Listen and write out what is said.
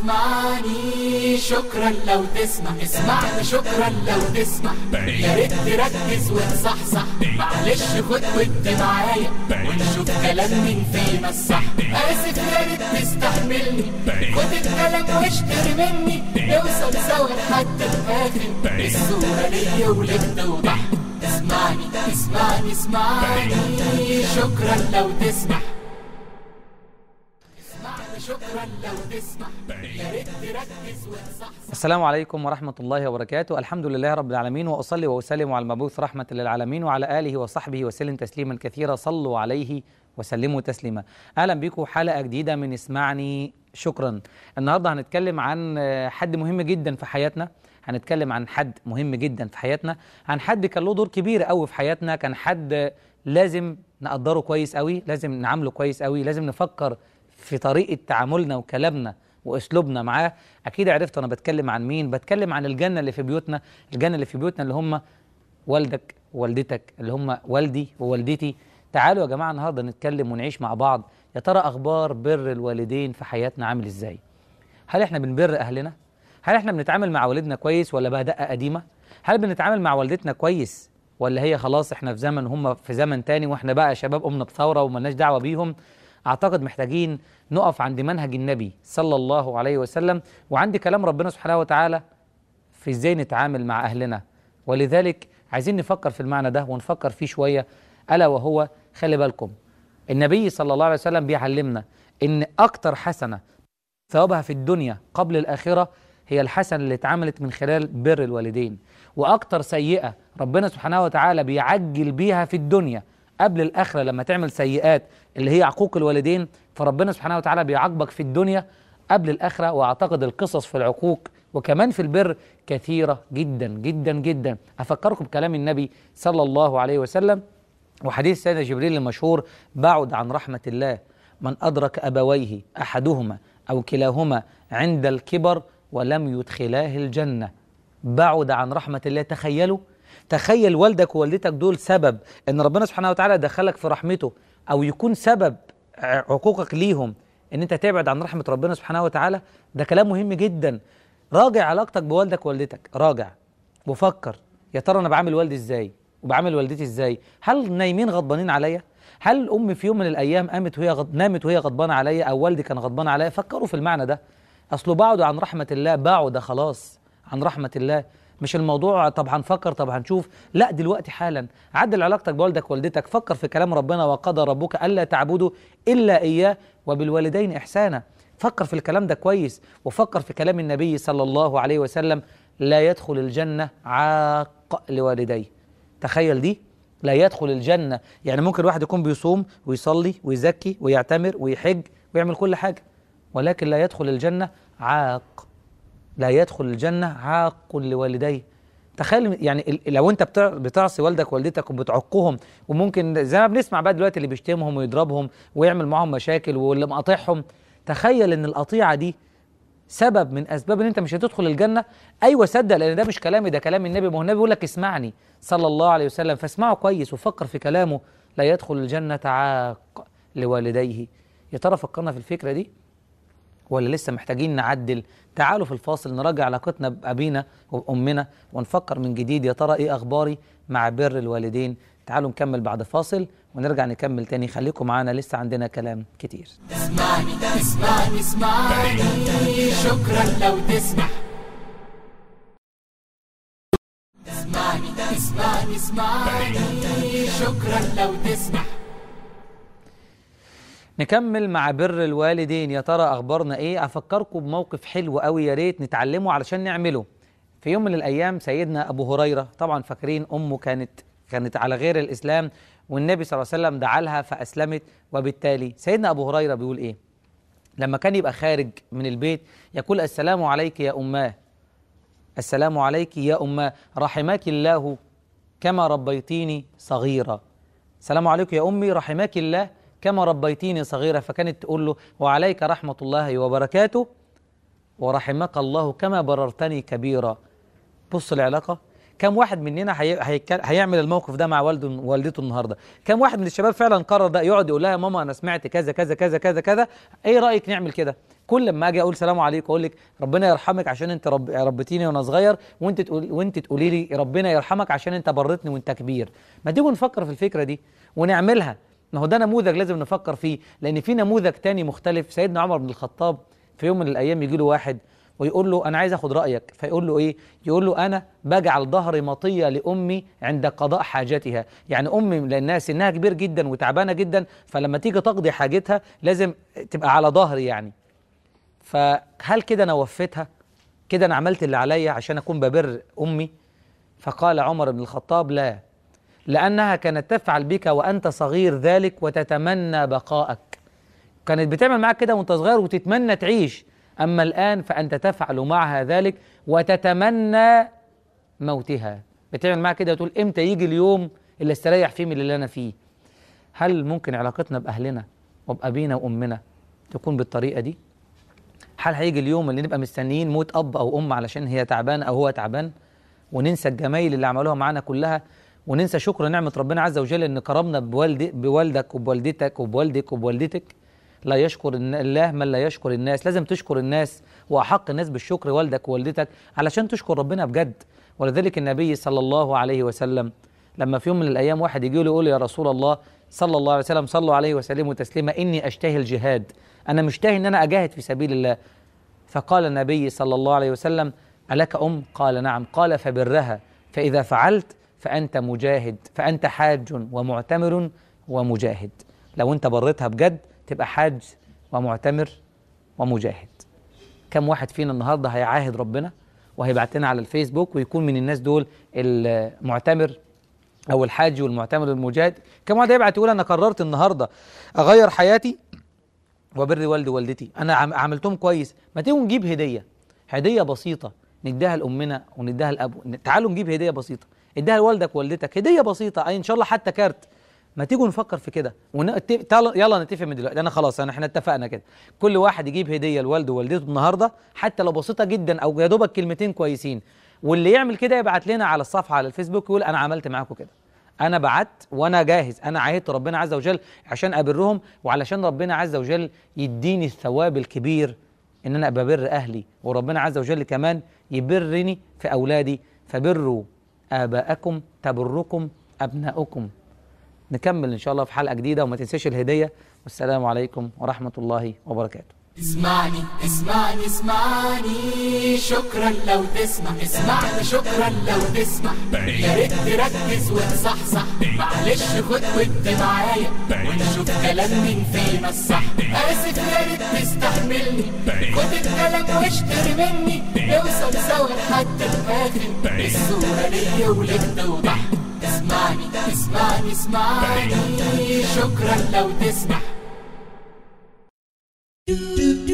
اسمعني شكرا لو تسمع اسمعني شكرا لو تسمع يا ريت تركز وتصحصح معلش خد ودي معايا ونشوف كلام مين فينا الصح اسف يا ريت تستحملني خد الكلام واشتري مني نوصل سوا لحد الاخر الصورة ليا ولك توضح اسمعني اسمعني اسمعني شكرا لو تسمع اسمعني شكرا لو تسمع يا ريت تركز وتصحصح السلام عليكم ورحمة الله وبركاته الحمد لله رب العالمين وأصلي وأسلم على المبعوث رحمة للعالمين وعلى آله وصحبه وسلم تسليما كثيرا صلوا عليه وسلموا تسليما أهلا بكم حلقة جديدة من اسمعني شكرا النهاردة هنتكلم عن حد مهم جدا في حياتنا هنتكلم عن حد مهم جدا في حياتنا عن حد كان له دور كبير قوي في حياتنا كان حد لازم نقدره كويس قوي لازم نعامله كويس قوي لازم نفكر في طريقة تعاملنا وكلامنا واسلوبنا معاه اكيد عرفت انا بتكلم عن مين بتكلم عن الجنه اللي في بيوتنا الجنه اللي في بيوتنا اللي هم والدك ووالدتك اللي هم والدي ووالدتي تعالوا يا جماعه النهارده نتكلم ونعيش مع بعض يا ترى اخبار بر الوالدين في حياتنا عامل ازاي هل احنا بنبر اهلنا هل احنا بنتعامل مع والدنا كويس ولا بقى دقه قديمه هل بنتعامل مع والدتنا كويس ولا هي خلاص احنا في زمن هم في زمن تاني واحنا بقى شباب قمنا بثوره وملناش دعوه بيهم اعتقد محتاجين نقف عند منهج النبي صلى الله عليه وسلم وعند كلام ربنا سبحانه وتعالى في ازاي نتعامل مع اهلنا ولذلك عايزين نفكر في المعنى ده ونفكر فيه شويه الا وهو خلي بالكم النبي صلى الله عليه وسلم بيعلمنا ان اكتر حسنه ثوابها في الدنيا قبل الاخره هي الحسنه اللي اتعملت من خلال بر الوالدين واكتر سيئه ربنا سبحانه وتعالى بيعجل بيها في الدنيا قبل الآخرة لما تعمل سيئات اللي هي عقوق الوالدين فربنا سبحانه وتعالى بيعاقبك في الدنيا قبل الآخرة وأعتقد القصص في العقوق وكمان في البر كثيرة جدا جدا جدا أفكركم بكلام النبي صلى الله عليه وسلم وحديث سيدنا جبريل المشهور بعد عن رحمة الله من أدرك أبويه أحدهما أو كلاهما عند الكبر ولم يدخلاه الجنة بعد عن رحمة الله تخيلوا تخيل والدك ووالدتك دول سبب ان ربنا سبحانه وتعالى دخلك في رحمته او يكون سبب عقوقك ليهم ان انت تبعد عن رحمه ربنا سبحانه وتعالى ده كلام مهم جدا راجع علاقتك بوالدك ووالدتك راجع وفكر يا ترى انا بعامل والدي ازاي وبعامل والدتي ازاي هل نايمين غضبانين عليا هل امي في يوم من الايام قامت وهي غض... نامت وهي غضبانه عليا او والدي كان غضبان عليا فكروا في المعنى ده اصله بعدوا عن رحمه الله بعد خلاص عن رحمه الله مش الموضوع طب هنفكر طب هنشوف لا دلوقتي حالا عدل علاقتك بوالدك ووالدتك فكر في كلام ربنا وقضى ربك الا تعبدوا الا اياه وبالوالدين احسانا فكر في الكلام ده كويس وفكر في كلام النبي صلى الله عليه وسلم لا يدخل الجنه عاق لوالديه تخيل دي لا يدخل الجنه يعني ممكن واحد يكون بيصوم ويصلي ويزكي ويعتمر ويحج ويعمل كل حاجه ولكن لا يدخل الجنه عاق لا يدخل الجنة عاق لوالديه تخيل يعني لو انت بتعصي والدك ووالدتك وبتعقهم وممكن زي ما بنسمع بقى دلوقتي اللي بيشتمهم ويضربهم ويعمل معاهم مشاكل واللي مقاطعهم تخيل ان القطيعة دي سبب من اسباب ان انت مش هتدخل الجنة ايوه صدق لان ده مش كلامي ده كلام النبي ما هو النبي بيقول لك اسمعني صلى الله عليه وسلم فاسمعه كويس وفكر في كلامه لا يدخل الجنة عاق لوالديه يا ترى فكرنا في الفكرة دي ولا لسه محتاجين نعدل تعالوا في الفاصل نراجع علاقتنا بأبينا وأمنا ونفكر من جديد يا ترى إيه أخباري مع بر الوالدين تعالوا نكمل بعد فاصل ونرجع نكمل تاني خليكم معانا لسه عندنا كلام كتير اسمعني اسمعني اسمعني شكرا لو تسمع اسمعني اسمعني اسمعني شكرا لو تسمع نكمل مع بر الوالدين يا ترى اخبارنا ايه افكركم بموقف حلو قوي يا ريت نتعلمه علشان نعمله في يوم من الايام سيدنا ابو هريره طبعا فاكرين امه كانت كانت على غير الاسلام والنبي صلى الله عليه وسلم دعا لها فاسلمت وبالتالي سيدنا ابو هريره بيقول ايه لما كان يبقى خارج من البيت يقول السلام عليك يا اماه السلام عليك يا اماه رحمك الله كما ربيتيني صغيرا السلام عليكم يا امي رحمك الله كما ربيتيني صغيرة فكانت تقول له وعليك رحمة الله وبركاته ورحمك الله كما بررتني كبيرا بص العلاقة كم واحد مننا هي... هيك... هيعمل الموقف ده مع والده ووالدته النهارده كم واحد من الشباب فعلا قرر ده يقعد يقول لها يا ماما انا سمعت كذا كذا كذا كذا كذا ايه رايك نعمل كده كل لما اجي اقول سلام عليكم اقول لك ربنا يرحمك عشان انت رب... ربيتيني وانا صغير وانت تقول وانت تقولي لي ربنا يرحمك عشان انت برتني وانت كبير ما تيجوا نفكر في الفكره دي ونعملها ما هو ده نموذج لازم نفكر فيه لان في نموذج تاني مختلف سيدنا عمر بن الخطاب في يوم من الايام يجي له واحد ويقول له انا عايز اخد رايك فيقول له ايه يقول له انا بجعل ظهري مطيه لامي عند قضاء حاجتها يعني امي لانها سنها كبير جدا وتعبانه جدا فلما تيجي تقضي حاجتها لازم تبقى على ظهري يعني فهل كده انا وفيتها كده انا عملت اللي عليا عشان اكون ببر امي فقال عمر بن الخطاب لا لانها كانت تفعل بك وانت صغير ذلك وتتمنى بقائك كانت بتعمل معاك كده وانت صغير وتتمنى تعيش أما الآن فأنت تفعل معها ذلك وتتمنى موتها بتعمل معها كده وتقول إمتى يجي اليوم اللي استريح فيه من اللي أنا فيه هل ممكن علاقتنا بأهلنا وبأبينا وأمنا تكون بالطريقة دي هل هيجي اليوم اللي نبقى مستنيين موت أب أو أم علشان هي تعبانة أو هو تعبان وننسى الجمايل اللي عملوها معانا كلها وننسى شكر نعمة ربنا عز وجل إن كرمنا بوالد بوالدك وبوالدتك وبوالدك وبوالدتك لا يشكر الله من لا يشكر الناس لازم تشكر النااس واحق الناس بالشكر والدك ووالدتك علشان تشكر ربنا بجد ولذلك النبي صلى الله عليه وسلم لما في يوم من الايام واحد يجي له يقول يا رسول الله صلى الله عليه وسلم صلوا عليه وسلموا تسليما اني اشتهي الجهاد انا مشتهي ان انا اجاهد في سبيل الله فقال النبي صلى الله عليه وسلم الك ام قال نعم قال فبرها فاذا فعلت فانت مجاهد فانت حاج ومعتمر ومجاهد لو انت بريتها بجد تبقى حاج ومعتمر ومجاهد كم واحد فينا النهارده هيعاهد ربنا وهيبعت لنا على الفيسبوك ويكون من الناس دول المعتمر او الحاج والمعتمر والمجاهد كم واحد هيبعت يقول انا قررت النهارده اغير حياتي وبر والدي ووالدتي انا عملتهم كويس ما تيجوا نجيب هديه هديه بسيطه نديها لامنا ونديها لاب تعالوا نجيب هديه بسيطه اديها لوالدك ووالدتك هديه بسيطه اي ان شاء الله حتى كارت ما تيجوا نفكر في كده ونت... يلا نتفق من دلوقتي انا خلاص انا احنا اتفقنا كده كل واحد يجيب هديه لوالده ووالدته النهارده حتى لو بسيطه جدا او يا دوبك كلمتين كويسين واللي يعمل كده يبعت لنا على الصفحه على الفيسبوك يقول انا عملت معاكم كده انا بعت وانا جاهز انا عاهدت ربنا عز وجل عشان ابرهم وعلشان ربنا عز وجل يديني الثواب الكبير ان انا ابقى بر اهلي وربنا عز وجل كمان يبرني في اولادي فبروا اباءكم تبركم ابناؤكم نكمل ان شاء الله في حلقه جديده وما تنساش الهديه والسلام عليكم ورحمه الله وبركاته اسمعني اسمعني اسمعني شكرا لو تسمع اسمعني شكرا لو تسمع يا ريت تركز وتصحصح معلش خد ودي معايا ونشوف كلام مين فينا الصح اسف يا ريت تستحملني خد الكلام واشتري مني نوصل سوا لحد الاخر الصوره ليا ولك توضح اسمعني اسمعني اسمعني شكرا لو تسمع do do do